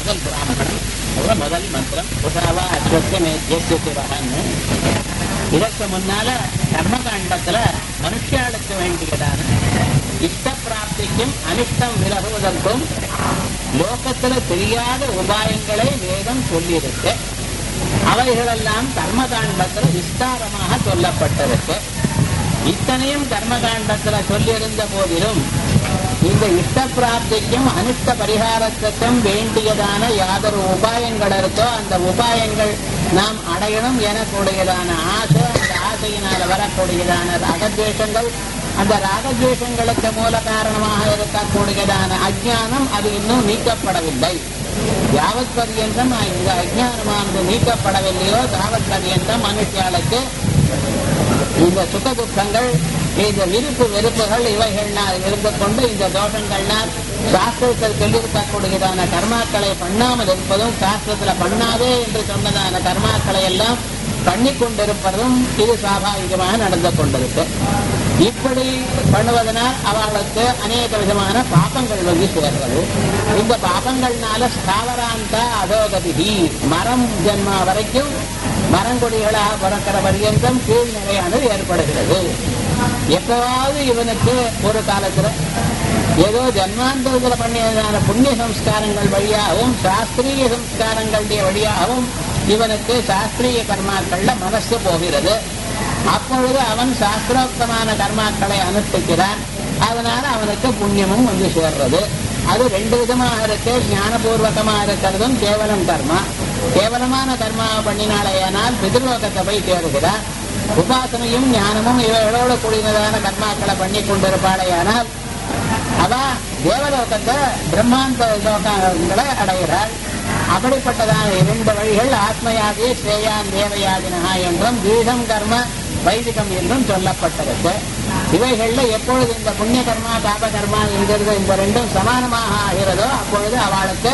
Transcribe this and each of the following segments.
முதல் பிராமணம் அப்புறம் முதல் மந்திரம் உஷாவா அஸ்வத்திய மேத்தியஸ்ய சிவகான்னு இதற்கு முன்னால கர்மகாண்டத்துல மனுஷாளுக்கு வேண்டியதான இஷ்ட பிராப்திக்கும் அனிஷ்டம் விலகுவதற்கும் லோகத்துல தெரியாத உபாயங்களை வேதம் சொல்லியிருக்கு அவைகளெல்லாம் கர்மகாண்டத்துல விஸ்தாரமாக சொல்லப்பட்டிருக்கு இத்தனையும் கர்மகாண்டத்துல சொல்லியிருந்த போதிலும் இந்த இஷ்ட பிராப்திக்கும் அனிஷ்ட பரிகாரத்துக்கும் வேண்டியதான யாதொரு உபாயங்கள் இருக்கோ அந்த உபாயங்கள் நாம் அடையணும் எனக்கூடியதான ஆசை அந்த ஆசையினால வரக்கூடியதான ராகத்வேஷங்கள் அந்த ராகத்வேஷங்களுக்கு மூல காரணமாக இருக்கக்கூடியதான அஜ்ஞானம் அது இன்னும் நீக்கப்படவில்லை யாவத் பர்யந்தம் இந்த அஜ்ஞானமானது நீக்கப்படவில்லையோ தாவத் பர்யந்தம் மனுஷியாளுக்கு இந்த சுக துக்கங்கள் இந்த விருப்பு வெறுப்புகள் இவைகள்னால் இருந்து கொண்டு இந்த தோஷங்கள்னால் சாஸ்திரத்தில் சொல்லியிருக்கக்கூடியதான கர்மாக்களை பண்ணாமல் இருப்பதும் சாஸ்திரத்துல பண்ணாதே என்று சொன்னதான கர்மாக்களை எல்லாம் பண்ணி கொண்டிருப்பதும் இது சுவாபாவிகமாக நடந்து கொண்டிருக்கு இப்படி பண்ணுவதனால் அவர்களுக்கு அநேக விதமான பாப்பங்கள் வந்து சேர்றது இந்த பாப்பங்கள்னால ஸ்தாவராந்த அதோகதி மரம் ஜென்மா வரைக்கும் மரங்கொடிகளாக பிறக்கிற பரியந்தம் கீழ்நிலையானது ஏற்படுகிறது எப்பவாவது இவனுக்கு ஒரு காலத்துல ஏதோ ஜன்மாந்தரத்துல பண்ணியதான புண்ணிய சம்ஸ்காரங்கள் வழியாகவும் சாஸ்திரிய சம்ஸ்காரங்களுடைய வழியாகவும் இவனுக்கு சாஸ்திரிய கர்மாக்கள்ல மனசு போகிறது அப்பொழுது அவன் சாஸ்திரோக்தமான கர்மாக்களை அனுஷ்டிக்கிறான் அதனால அவனுக்கு புண்ணியமும் வந்து சேர்றது அது ரெண்டு விதமாக இருக்கு ஞானபூர்வகமா இருக்கிறதும் கேவலம் கர்மா கேவலமான கர்மாவை பண்ணினாலேயானால் பிதிர்லோகத்தை போய் சேருகிறான் உபாசனையும் ஞானமும் இவைகளோடு கூடியதான கர்மாக்களை பண்ணி கொண்டிருப்பாளேயானால் அவ தேவலோகத்தை பிரம்மாந்த லோகங்களை அடைகிறாள் அப்படிப்பட்டதான இரண்டு வழிகள் ஆத்மயாதி ஸ்ரேயான் தேவயாதினா என்றும் தீடம் கர்ம வைதிகம் என்றும் சொல்லப்பட்டிருக்கு இவைகள்ல எப்பொழுது இந்த புண்ணிய கர்மா பாப கர்மா என்கிறது இந்த ரெண்டும் சமானமாக ஆகிறதோ அப்பொழுது அவளுக்கு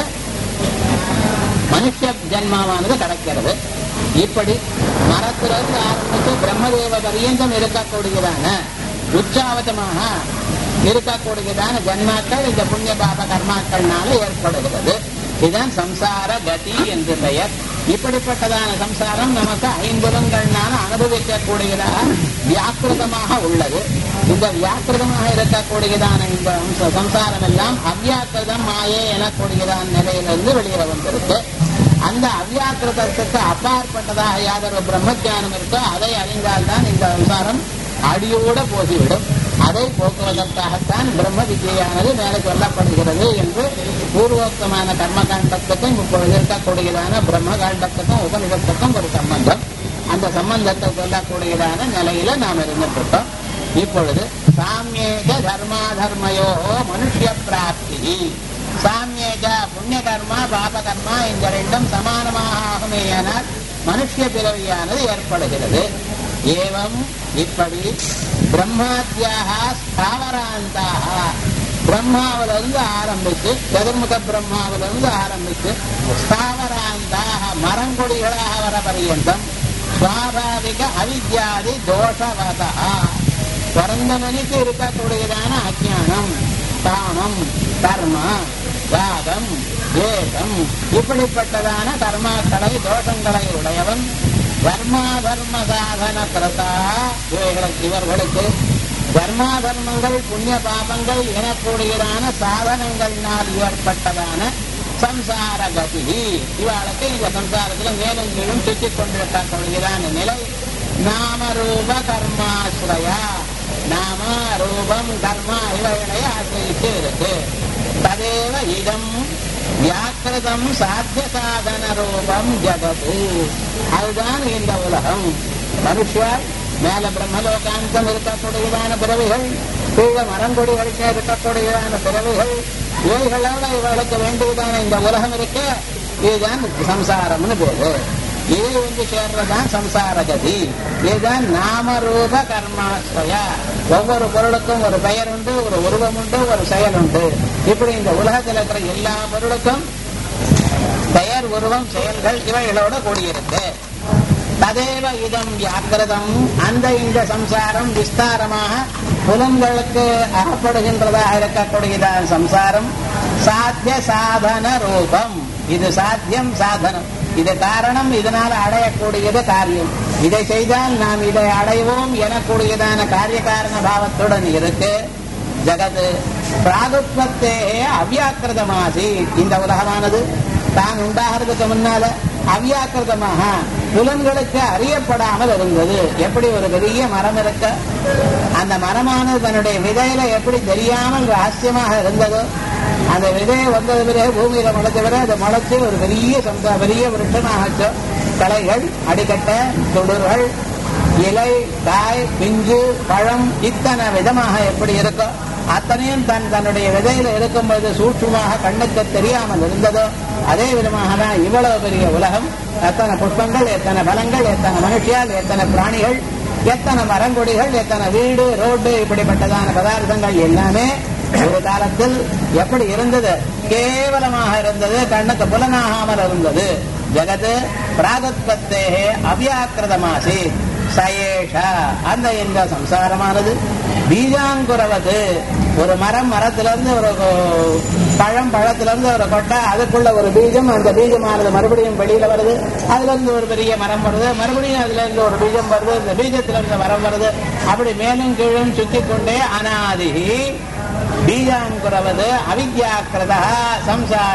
மனுஷ ஜென்மாவானது கிடைக்கிறது இப்படி மரத்திலிருந்து ஆரம்பித்து பிரம்மதேவ பரியந்தம் இருக்கக்கூடியதான உச்சாவதமாக இருக்கக்கூடியதான ஜன்மாக்கள் இந்த புண்ணிய பாப கர்மாக்கள்னால ஏற்படுகிறது இதுதான் சம்சார கதி என்று பெயர் இப்படிப்பட்டதான சம்சாரம் நமக்கு ஐம்புலங்கள்னால அனுபவிக்கக்கூடியதாக வியாக்கிருதமாக உள்ளது இந்த வியாக்கிருதமாக இருக்கக்கூடியதான இந்த அம்ச சம்சாரம் எல்லாம் அவ்யாக்கிருதம் மாயே எனக்கூடியதான நிலையிலிருந்து வெளியே வந்திருக்கு அந்த அவ்யாக்கிருதத்துக்கு அப்பாற்பட்டதாக யாதொரு பிரம்மஜானம் இருக்கோ அதை அறிந்தால்தான் இந்த சம்சாரம் அடியோட போகிவிடும் அதை போக்குவதற்காகத்தான் பிரம்ம வித்யானது மேலே சொல்லப்படுகிறது என்று பூர்வோக்தமான கர்மகாண்டத்துக்கும் இப்பொழுது இருக்கக்கூடியதான பிரம்ம காண்டத்துக்கும் உபனிஷத்துக்கும் ஒரு சம்பந்தம் அந்த சம்பந்தத்தை சொல்லக்கூடியதான நிலையில நாம் இருந்துட்டோம் இப்பொழுது சாமியேக தர்மா தர்மயோ மனுஷ்ய பிராப்தி சாமியேக புண்ணிய கர்மா பாப கர்மா இந்த ரெண்டும் சமானமாக ஆகுமேயானால் மனுஷ்ய பிறவியானது ஏற்படுகிறது ஏவம் இப்படி பிரம்மாத்தியாக ஸ்தாவராந்தாக பிரம்மாவிலிருந்து ஆரம்பித்து சதுர்முக பிரம்மாவிலிருந்து ஆரம்பித்து ஸ்தாவராந்தாக மரங்கொடிகளாக வர பரியந்தம் சுவாபாவிக அவித்யாதி தோஷவதா பிறந்த மணிக்கு இருக்கக்கூடியதான அஜானம் காமம் கர்ம யாகம் வேதம் இப்படிப்பட்டதான கர்மாக்களை தோஷங்களை உடையவன் தர்மா தர்ம சாதன பிரதா இவைகளுக்கு இவர்களுக்கு தர்மா தர்மங்கள் புண்ணிய பாபங்கள் எனக்கூடியதான சாதனங்கள்னால் ஏற்பட்டதான சம்சார கதி இவாளுக்கு இந்த சம்சாரத்துல மேலும் கீழும் சுற்றிக் கொண்டிருக்கக்கூடியதான நிலை நாமரூப கர்மாஸ்ரயா நாம ரூபம் கர்மா இவைகளை ஆசிரியிட்டு இருக்கு ததேவ இதம் வியாக்கிருதம் சாத்திய சாதன ரூபம் ஜகது அதுதான் இந்த உலகம் மனுஷர் மேல பிரம்மலோகாந்தம் இருக்கக்கூடியதான பிறவிகள் கீழே மரங்கொடிகளுக்கு இருக்கக்கூடியதான பிறவிகள் இவைகளோட இவர்களுக்கு வேண்டியதான இந்த உலகம் இருக்கு இதுதான் சம்சாரம்னு பேரு இது வந்து சேர்றதுதான் சம்சார கதி இதுதான் நாமரூப கர்மாஸ்வயா ஒவ்வொரு பொருளுக்கும் ஒரு பெயர் உண்டு ஒரு உருவம் உண்டு ஒரு செயல் உண்டு இப்படி இந்த உலகத்தில் இருக்கிற எல்லா பொருளுக்கும் பெயர் உருவம் செயல்கள் இவைகளோட கூடியிருக்கு ததேவ இதம் வியாக்கிரதம் அந்த இந்த சம்சாரம் விஸ்தாரமாக புலன்களுக்கு அகப்படுகின்றதாக இருக்கக்கூடியதான சம்சாரம் சாத்திய சாதன ரூபம் இது சாத்தியம் சாதனம் இது காரணம் இதனால் அடையக்கூடியது காரியம் இதை செய்தால் நாம் இதை அடைவோம் எனக்கூடியதான காரிய காரண பாவத்துடன் இருக்கு ஜகத் பிராகுத்வத்தே அவ்யாக்கிருதமாசி இந்த உலகமானது தான் உண்டாகிறதுக்கு முன்னால அவ்யாக்கிருதமாக புலன்களுக்கு அறியப்படாமல் இருந்தது எப்படி ஒரு பெரிய மரம் இருக்க அந்த மரமானது தன்னுடைய விதையில எப்படி தெரியாமல் ரகசியமாக இருந்ததோ அந்த விதையை வந்தது பிறகு பூமியில முளைச்ச பிறகு அது முளைச்சு ஒரு பெரிய சந்தா பெரிய விருட்சமாகச்சோ களைகள் அடிக்கட்டை துளிர்கள் இலை காய் பிஞ்சு பழம் இத்தனை விதமாக எப்படி இருக்கோ அத்தனையும் தன் தன்னுடைய விதையில இருக்கும்போது சூட்சுமாக கண்ணுக்கு தெரியாமல் இருந்ததோ அதே விதமாக தான் இவ்வளவு பெரிய உலகம் எத்தனை புஷ்பங்கள் எத்தனை பலங்கள் எத்தனை மனுஷியால் எத்தனை பிராணிகள் எத்தனை மரங்கொடிகள் எத்தனை வீடு ரோடு இப்படிப்பட்டதான பதார்த்தங்கள் எல்லாமே ஒரு காலத்தில் எப்படி இருந்தது கேவலமாக இருந்தது கண்ணுக்கு புலனாகாமல் இருந்தது ஜகத் பிராகத்பத்தே அவ்யாக்கிருதமாசி சயேஷா அந்த இந்த சம்சாரமானது பீஜாங்குரவது ஒரு மரம் மரத்திலிருந்து ஒரு கொ- பழம் பழத்திலிருந்து ஒரு கொட்டை அதுக்குள்ள ஒரு பீஜம் அந்த பீஜமானது மறுபடியும் வெளியில வருது அதுல இருந்து ஒரு பெரிய மரம் வருது மறுபடியும் அதுல இருந்து ஒரு பீஜம் வருது இந்த பீஜத்துல இருந்து மரம் வருது அப்படி மேலும் கீழும் சுத்தி கொண்டே அனாதிகி பீஜாங்குரவது அவித்யாக்கிருத சம்சார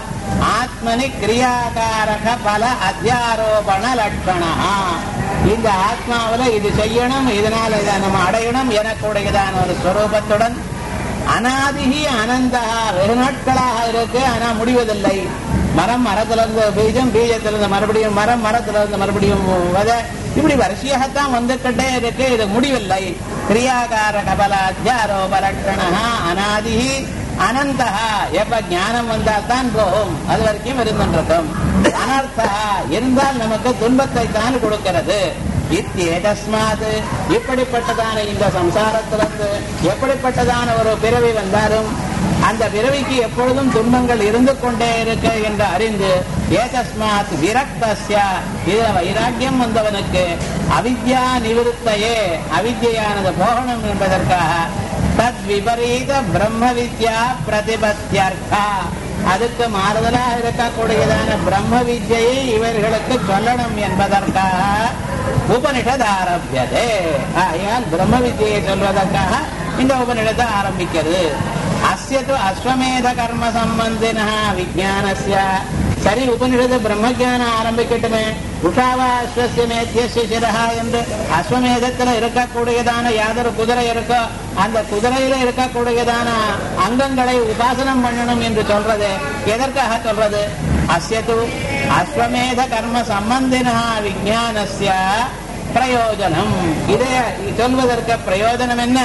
ஆத்மனி கிரியாகாரக பல அத்தியாரோபண லட்சணா இந்த ஆத்மாவுல இது செய்யணும் இதனால இதை நம்ம அடையணும் எனக்குடையதான ஒரு ஸ்வரூபத்துடன் அனாதிகி அனந்தா வெகு நாட்களாக இருக்கு ஆனா முடிவதில்லை மரம் மரத்திலிருந்து பீஜம் பீஜத்திலிருந்து மறுபடியும் மரம் மரத்திலிருந்து மறுபடியும் விதை இப்படி வரிசையாகத்தான் வந்துகிட்டே இருக்கு இது முடிவில்லை கிரியாகார கபல அத்தியாரோப லட்சணா அனாதிகி அனந்தா எப்ப ஞானம் வந்தால் தான் போகும் அது வரைக்கும் இருந்துருக்கும் அனர்த்தா இருந்தால் நமக்கு துன்பத்தை தான் கொடுக்கிறது இத்தேதஸ்மாத் இப்படிப்பட்டதான இந்த சம்சாரத்திலிருந்து எப்படிப்பட்டதான ஒரு பிறவி வந்தாலும் அந்த பிறவிக்கு எப்பொழுதும் துன்பங்கள் இருந்து கொண்டே இருக்கு என்று அறிந்து ஏதஸ்மாத் விரக்தஸ்ய இதுல வைராக்கியம் வந்தவனுக்கு அவித்யா நிவிருத்தையே அவித்யானது போகணும் என்பதற்காக தத் விபரீத பிரம்ம வித்யா பிரதிபத்தியர்த்தா அதுக்கு மாறுதலாக இருக்கக்கூடியதான பிரம்ம வித்யை இவர்களுக்கு சொல்லணும் என்பதற்காக உபனிஷத் ஆரம்பியதே ஆகையால் பிரம்ம வித்யை சொல்வதற்காக இந்த உபனிஷத்தை ஆரம்பிக்கிறது அஸ்யது அஸ்வமேத கர்ம சம்பந்தின விஜயானஸ்ய சரி உபனிஷத்து பிரம்மஜானம் ஆரம்பிக்கட்டுமே உஷாவா அஸ்வசிய மேத்தியஸ்ய சிரஹா என்று அஸ்வமேதத்துல இருக்கக்கூடியதான யாதொரு குதிரை இருக்கோ அந்த குதிரையில இருக்கக்கூடியதான அங்கங்களை உபாசனம் பண்ணணும் என்று சொல்றது எதற்காக சொல்றது அஸ்யது அஸ்வமேத கர்ம சம்பந்தினா விஜயானஸ்ய பிரயோஜனம் இதை சொல்வதற்கு பிரயோஜனம் என்ன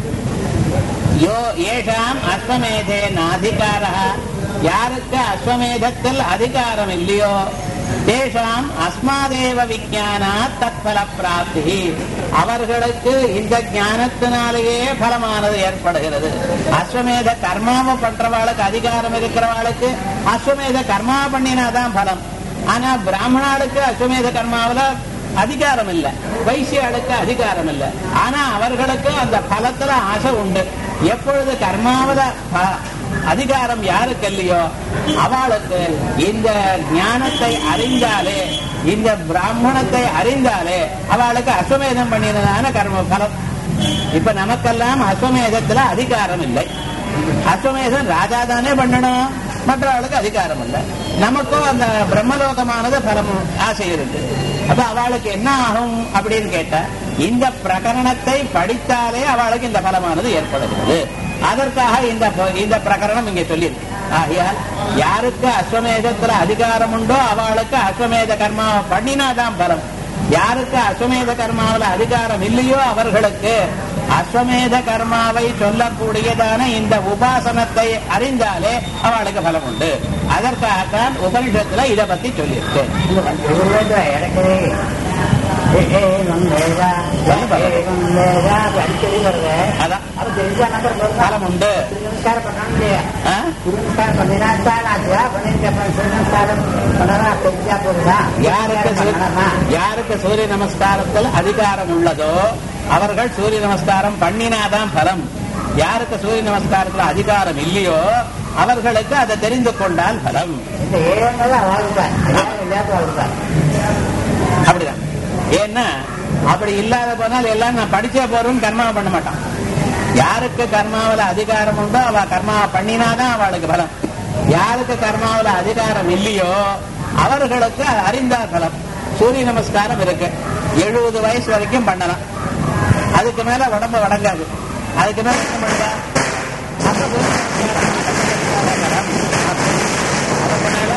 யோ ஏஷாம் அஸ்வமேதே நாதிகார யாருக்கு அஸ்வமேதத்தில் அதிகாரம் இல்லையோ தேஷாம் அஸ்மாதேவ விஜானா தத்பல பிராப்தி அவர்களுக்கு இந்த ஞானத்தினாலேயே பலமானது ஏற்படுகிறது அஸ்வமேத கர்மாவை பண்றவாளுக்கு அதிகாரம் இருக்கிறவாளுக்கு அஸ்வமேத கர்மா பண்ணினாதான் பலம் ஆனா பிராமணாளுக்கு அஸ்வமேத கர்மாவில அதிகாரம் இல்ல வைசியாளுக்கு அதிகாரம் இல்ல ஆனா அவர்களுக்கு அந்த பலத்துல ஆசை உண்டு எப்பொழுது கர்மாவத ப- அதிகாரம் யாருக்கு இல்லையோ அவளுக்கு இந்த ஞானத்தை அறிந்தாலே இந்த பிராமணத்தை அறிந்தாலே அவளுக்கு அஸ்வமேதம் பண்ணினதான கர்ம பலம் இப்ப நமக்கெல்லாம் அஸ்வமேதத்துல அதிகாரம் இல்லை அஸ்வமேதம் ராஜா தானே பண்ணணும் மற்றவர்களுக்கு அதிகாரம் இல்லை நமக்கும் அந்த பிரம்மலோகமானது பலம் ஆசை இருக்கு அப்ப அவளுக்கு என்ன ஆகும் அப்படின்னு கேட்டா இந்த பிரகரணத்தை படித்தாலே அவளுக்கு இந்த பலமானது ஏற்படுகிறது அதற்காக இந்த ப- இந்த பிரகரணம் இங்கே சொல்லியிருக்கு ஆகையால் யாருக்கு அஸ்வமேதத்துல அதிகாரம் உண்டோ அவளுக்கு அஸ்வமேத கர்மா பண்ணினாதான் பலம் யாருக்கு அஸ்வமேத கர்மாவில் அதிகாரம் இல்லையோ அவர்களுக்கு அஸ்வமேத கர்மாவை சொல்லக்கூடியதான இந்த உபாசனத்தை அறிந்தாலே அவளுக்கு பலம் உண்டு அதற்காகத்தான் உபனிஷத்துல இதை பத்தி சொல்லியிருக்கு இடக்கவே ஏவம் வேதா ஏவம் வேதா அப்படி அடிக்கடி வருது அதான் அப்ப தெரிஞ்சா நம்பர் வருதா பலம் உண்டு நமஸ்காரம் பண்ணணும் இல்லையா ஆ? நமஸ்காரம் பண்ணினா தான் ஆச்சுதா பண்ணிட்டு அப்புறம் சூரிய நமஸ்காரம் பண்ணனா தெரிஞ்சா போதுதா யாருக்கு சூரிய- பண்ணலாமா யாருக்கு சூரிய நமஸ்காரத்தில் அதிகாரம் உள்ளதோ அவர்கள் சூரிய நமஸ்காரம் பண்ணினாதான் பலம் யாருக்கு சூரிய நமஸ்காரத்துல அதிகாரம் இல்லையோ அவர்களுக்கு அதை தெரிந்து கொண்டால் பலம் இந்த ஏழங்கள் வாழ்ந்தார் இல்லாத வாழ்ந்தார் அப்படிதான் ஏன்னா அப்படி இல்லாத போனால் எல்லாம் நான் படிச்சே போறோம் கர்மாவை பண்ண மாட்டான் யாருக்கு கர்மாவில அதிகாரம் உண்டோ அவ கர்மாவை பண்ணினாதான் அவளுக்கு பலம் யாருக்கு கர்மாவில அதிகாரம் இல்லையோ அவர்களுக்கு அறிந்தார் பலம் சூரிய நமஸ்காரம் இருக்கு எழுபது வயசு வரைக்கும் பண்ணலாம் அதுக்கு மேல உடம்பு வடங்காது அதுக்கு மேல என்ன பண்ணுவா அப்ப சூரிய நமஸ்காரம் பலம். அதுக்கு மேல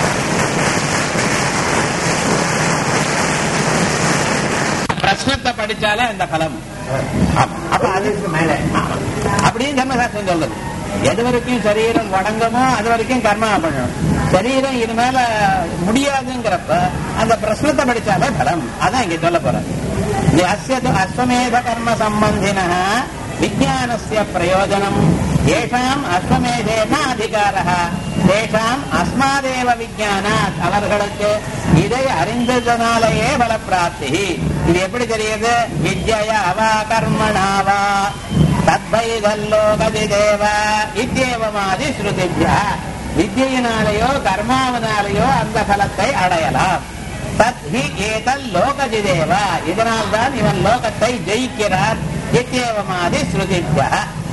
பிரஸ்னத்தை படிச்சாலே அந்த பலம் ஆமா. அப்ப அது அதுக்கு மேல அப்படின்னு தர்மசாஸ்திரம் சொல்லுது எது வரைக்கும் சரீரம் வடங்கமோ அது வரைக்கும் கர்மா பண்ணணும் சரீரம் இது மேல முடியாதுங்கிறப்ப அந்த பிரஸ்னத்தை படிச்சாலே பலம் அதான் இங்க சொல்ல போறேன் இந்த அஸ்ய து அஸ்வமேத கர்ம சம்பந்தின விஜயானஸ்ய பிரயோஜனம் ஏஷாம் அஸ்வமேதேன அதிகார தேஷாம் அஸ்மாதேவ விஜயானாத் அவர்களுக்கு இதை அறிந்ததனாலேயே பலப்பிராப்தி இது எப்படி தெரியுது வித்யய அவா கர்மணாவா தத்வைதல்லோகதி தேவ இத்தியேவமாதி ஸ்ருதிபியா வித்யினாலேயோ கர்மாவனாலேயோ அந்த பலத்தை அடையலாம் தத் ஹி ஏதல் லோகதி தேவ இதனால்தான் இவன் லோகத்தை ஜெயிக்கிறார் இத்தியேவமாதி ஸ்ருதிபியா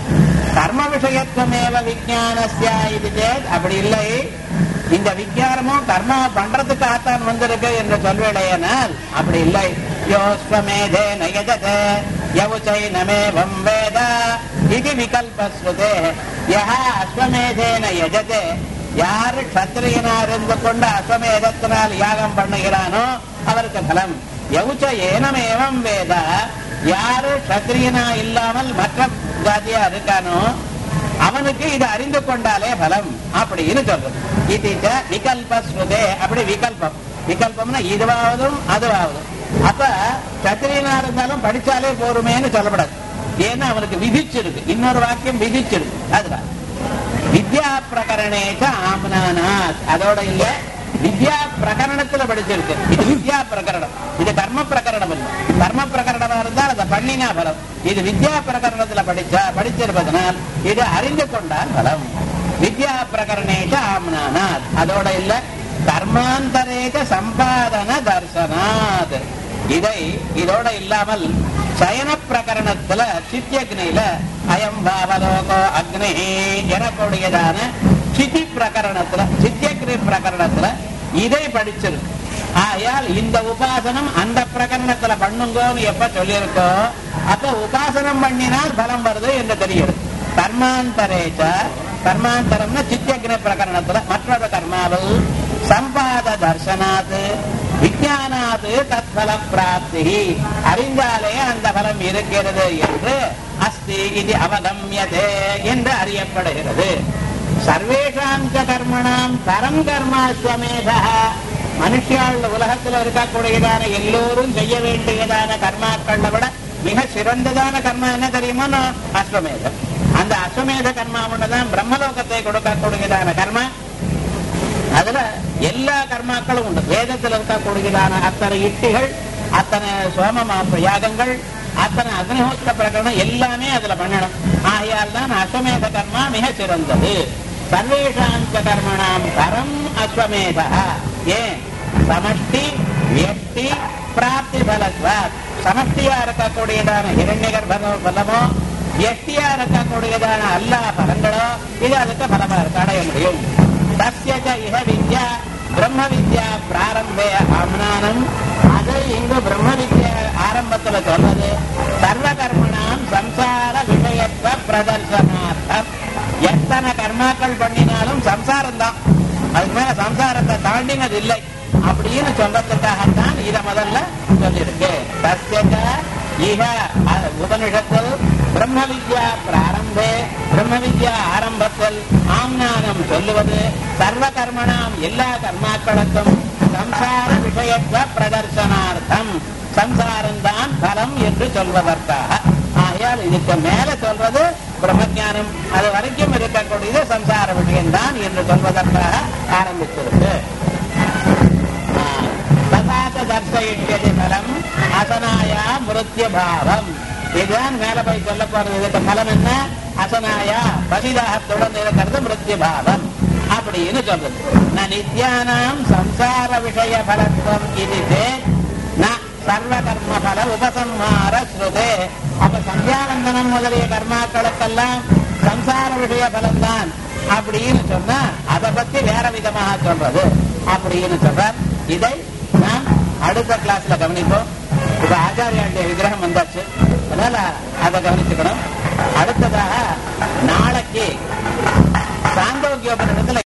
கர்ம விஷயத்துவமேவ விஜயானஸ்யா இது சேத் அப்படி இல்லை இந்த விஞ்ஞானமும் கர்மா பண்றதுக்காகத்தான் வந்திருக்கு என்று சொல்வேடையனால் அப்படி இல்லை யோஸ்வமேதே நயஜதே யவுச்சை நமேவம் வேத இது விகல்பஸ்ருதே யஹ அஸ்வமேதேன யஜதே யாரு க்ஷத்திரியனா இருந்து கொண்டு அஸ்வமேதத்தினால் யாகம் பண்ணுகிறானோ அவருக்கு பலம் யவுச்ச ஏனமேவம் வேத யாரு க்ஷத்திரியனா இல்லாமல் மற்ற ஜாதியா இருக்கானோ அவனுக்கு இது அறிந்து கொண்டாலே பலம் அப்படின்னு சொல்றது இது விகல்ப ஸ்ருதே அப்படி விகல்பம் விகல்பம்னா இதுவாவதும் அதுவாவதும் அப்ப சத்திரியனா இருந்தாலும் படிச்சாலே போருமேன்னு சொல்லப்படாது ஏன்னா அவனுக்கு விதிச்சிருக்கு இன்னொரு வாக்கியம் விதிச்சிருக்கு அதுதான் வித்யா பிரகரணேச்ச ஆம்னானாத் அதோட இல்ல வித்யா பிரகரணத்துல படிச்சிருக்கு இது வித்யா பிரகரணம் இது கர்ம பிரகரணம் இல்ல கர்ம பிரகரணமா இருந்தால் அதை பண்ணினா பலம் இது வித்யா பிரகரணத்துல படிச்சா படிச்சிருப்பதனால் இது அறிந்து கொண்டால் பலம் வித்யா பிரகரணேச்ச ஆம்னானாத் அதோட இல்ல கர்மாந்தரேச்ச சம்பாதன தர்சனாத் இதை இதோட இல்லாமல் சயன பிரகரணத்துல சித்தியக்னியில அயம் பாவலோகோ அக்னி எனக்கூடியதான சித்தி பிரகரணத்துல சித்தியக்னி பிரகரணத்துல இதை படிச்சிருக்கு ஆயால் இந்த உபாசனம் அந்த பிரகரணத்துல பண்ணுங்கோன்னு எப்ப சொல்லியிருக்கோ அப்ப உபாசனம் பண்ணினால் பலம் வருது என்று தெரியுது கர்மாந்தரேச்ச கர்மாந்தரம்னா சித்தியக்னி பிரகரணத்துல மற்றொரு கர்மாவில் சம்பாத தர்சனாத் விஜயானாது தத்பல பிராப்தி அறிந்தாலே அந்த பலம் இருக்கிறது என்று அஸ்தி இது அவகமியதே என்று அறியப்படுகிறது சர்வேஷாம் ச கர்மணாம் தரம் கர்மாஸ்வமேதா மனுஷியாள் உலகத்தில் இருக்கக்கூடியதான எல்லோரும் செய்ய வேண்டியதான கர்மாக்களை விட மிக சிறந்ததான கர்மா என்ன தெரியுமா அஸ்வமேதம் அந்த அஸ்வமேத கர்மா ஒண்ணுதான் பிரம்மலோகத்தை கொடுக்கக்கூடியதான கர்மா அதுல எல்லா கர்மாக்களும் உண்டு வேதத்தில் இருக்கக்கூடியதான அத்தனை இட்டிகள் அத்தனை சோம யாகங்கள் அத்தனை அக்னிஹோத்திர பிரகடனம் எல்லாமே அதுல பண்ணணும் ஆகையால் தான் அஸ்வமேத கர்மா மிக சிறந்தது சர்வேஷாந்த கர்மணாம் தரம் அஸ்வமேதா ஏன் சமஷ்டி வியக்தி பிராப்தி பலத்வாத் சமஷ்டியா இருக்கக்கூடியதான இரண்யகர் பலமோ வியக்தியா இருக்கக்கூடியதான எல்லா பலங்களோ இது அதுக்கு பலமா இருக்கு அடைய முடியும் தஸ்ய ச இஹ வித்யா பிரம்ம வித்யா பிராரம்பே ஆம்னானம் அது இங்கு பிரம்ம வித்யா ஆரம்பத்துல சொன்னது சர்வ கர்மணாம் சம்சார விஷயத்துவ பிரதர்சனார்த்தம் எத்தனை கர்மாக்கள் பண்ணினாலும் சம்சாரம் தான் அதுக்கு மேல சம்சாரத்தை தாண்டினது இல்லை அப்படின்னு சொல்றதுக்காகத்தான் இத முதல்ல சொல்லியிருக்கு தஸ்ய ச இஹ அ- உபனிஷத்தில் பிரம்ம வித்யா பிராரம்பே பிரம்ம வித்யா ஆரம்பத்தில் ஆம்னானம் சொல்லுவது சர்வ கர்மணாம் எல்லா கர்மாக்களுக்கும் சம்சார விஷயத்துவ பிரதர்சனார்த்தம் சம்சாரம் தான் பலம் என்று சொல்வதற்காக ஆகையால் இதுக்கு மேல சொல்றது பிரம்மஞானம் அது வரைக்கும் இருக்கக்கூடியது சம்சார விஷயம்தான் என்று சொல்வதற்காக ஆரம்பிச்சிருக்கு ததாச்ச தர்சயிஷ்யதி பலம் அசனாயா மிருத்யபாவம் இதுதான் மேல போய் சொல்ல போறது இதுக்கு பலம் என்ன அசனாயா பசிதாகத்துடன் இருக்கிறது மிருத்யுபாவம் அப்படின்னு சொல்றது நான் நித்யானாம் சம்சார விஷய பலத்துவம் இது நான் சர்வ கர்ம பல உபசம்ஹார ஸ்ருதே அப்ப சந்தியாவந்தனம் முதலிய கர்மாக்களுக்கெல்லாம் சம்சார விஷய பலம்தான் அப்படின்னு சொன்னா அதை பத்தி வேற விதமாக சொல்றது அப்படின்னு சொல்றார் இதை நாம் அடுத்த கிளாஸ்ல கவனிப்போம் இப்ப ஆச்சாரியாண்டிய விக்கிரகம் வந்தாச்சு அதனால அதை கவனிச்சுக்கணும் அடுத்ததாக நாளைக்கு சாந்தோக்கியோபனிடத்துல